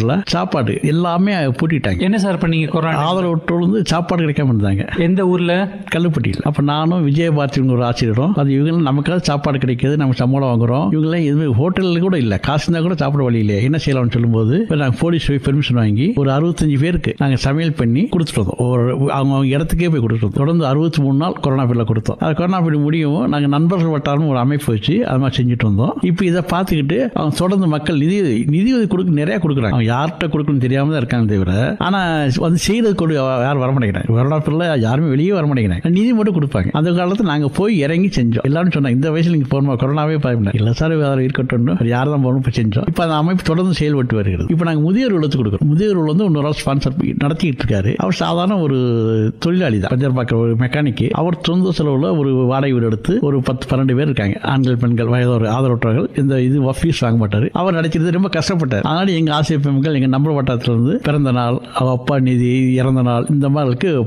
ஹாஸ்பிட்டலில் சாப்பாடு எல்லாமே பூட்டிட்டாங்க என்ன சார் பண்ணீங்க கொரோனா ஆதரவற்றோர் வந்து சாப்பாடு கிடைக்காம இருந்தாங்க எந்த ஊர்ல கல்லுப்பட்டியில் அப்போ நானும் விஜயபாரதிங்க ஒரு ஆசிரியரும் அது இவங்க நமக்காக சாப்பாடு கிடைக்கிது நம்ம சம்பளம் வாங்குறோம் இவங்களாம் எதுவுமே ஹோட்டலில் கூட இல்லை காசு இருந்தால் கூட சாப்பிட வழி இல்லையே என்ன செய்யலாம்னு சொல்லும்போது இப்போ நாங்கள் போலீஸ் போய் பெர்மிஷன் வாங்கி ஒரு அறுபத்தஞ்சு பேருக்கு நாங்கள் சமையல் பண்ணி கொடுத்துட்டு வந்தோம் ஒரு அவங்க அவங்க இடத்துக்கே போய் கொடுத்துட்டு தொடர்ந்து அறுபத்தி மூணு நாள் கொரோனா பீரியட் கொடுத்தோம் அது கொரோனா பீரியட் முடியவும் நாங்கள் நண்பர்கள் வட்டாரம் ஒரு அமைப்பு வச்சு அது மாதிரி செஞ்சுட்டு வந்தோம் இப்போ இதை பார்த்துக்கிட்டு அவங்க தொடர்ந்து மக்கள் நிதி நிதி உதவி கொடுக்க நிறைய கொடுக்குறாங்க அவங்க யார்கிட்ட கொடுக்கணும்னு தெரியாம தான் இருக்காங்க தவிர ஆனால் வந்து செய்யறது கொடு யாரும் வர மாட்டேங்கிறாங்க கொரோனா பீரியட்ல யாருமே வெளியே வர மாட்டேங்கிறாங்க நிதி மட்டும் கொடுப்பாங்க அந்த காலத்தில் நாங்கள் போய் இறங்கி செஞ்சோம் எல்லாரும் சொன்னாங்க இந்த வயசில் நீங்கள் போகணுமா கொரோனாவே பயப்பட இல்லை சார் வேறு இருக்கட்டும் யார் தான் போகணும் இப்போ செஞ்சோம் இப்போ அந்த அமைப்பு தொடர்ந்து செயல்பட்டு வருகிறது இப்போ நாங்கள் முதியோர் இல்லத்துக்கு கொடுக்குறோம் முதியோர் இல்லம் வந்து இன்னொரு ஆள் ஸ்பான்சர் நடத்திட்டு இருக்காரு அவர் சாதாரண ஒரு தொழிலாளி தான் பஞ்சர் பார்க்குற ஒரு மெக்கானிக்கு அவர் சொந்த செலவில் ஒரு வாடகை வீடு எடுத்து ஒரு பத்து பன்னெண்டு பேர் இருக்காங்க ஆண்கள் பெண்கள் வயதோர் ஆதரவற்றவர்கள் இந்த இது ஃபீஸ் வாங்க மாட்டார் அவர் நடிக்கிறது ரொம்ப கஷ்டப்பட்டார் அதனால எங்கள் ஆசிரியர் பெண்கள் எங்கள் நம்பர் வட்டாரத்தில் இருந்து பிறந்த நாள் அவ அப்பா நிதி இறந்த நாள் இந்த மாதிரிக்கு